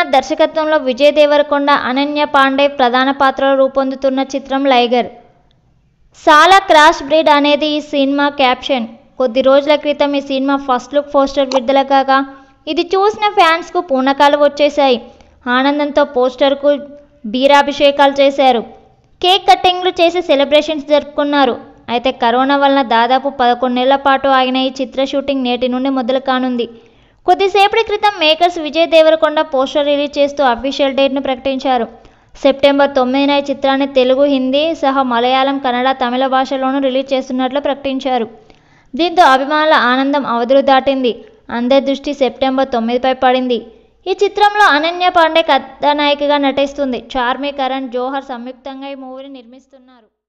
దర్శకత్వంలో విజయ్ దేవరకొండ అనన్య పాండే ప్రధాన పాత్రలో రూపొందుతున్న చిత్రం లైగర్ సాలా క్రాస్ బ్రీడ్ అనేది ఈ సినిమా క్యాప్షన్ కొద్ది రోజుల క్రితం ఈ సినిమా ఫస్ట్ లుక్ పోస్టర్ విడుదల కాగా ఇది చూసిన ఫ్యాన్స్కు పూనకాలు వచ్చేశాయి ఆనందంతో పోస్టర్కు బీరాభిషేకాలు చేశారు కేక్ కటింగ్లు చేసి సెలబ్రేషన్స్ జరుపుకున్నారు అయితే కరోనా వలన దాదాపు పదకొండేళ్ల పాటు ఆగిన ఈ చిత్ర షూటింగ్ నేటి నుండి మొదలు కానుంది కొద్దిసేపటి క్రితం makers Vijay Deverakonda poster release చేస్తూ అఫీషియల్ డేట్ను ప్రకటించారు సెప్టెంబర్ తొమ్మిదిన ఈ చిత్రాన్ని తెలుగు హిందీ సహా మలయాళం కన్నడ తమిళ భాషలోనూ రిలీజ్ చేస్తున్నట్లు ప్రకటించారు దీంతో అభిమానుల ఆనందం అవధులు దాటింది అందరి దృష్టి సెప్టెంబర్ తొమ్మిదిపై పడింది ఈ చిత్రంలో అనన్య పాండే కథానాయికగా నటిస్తుంది చార్మి కరణ్ జోహర్ సంయుక్తంగా ఈ మూవీని నిర్మిస్తున్నారు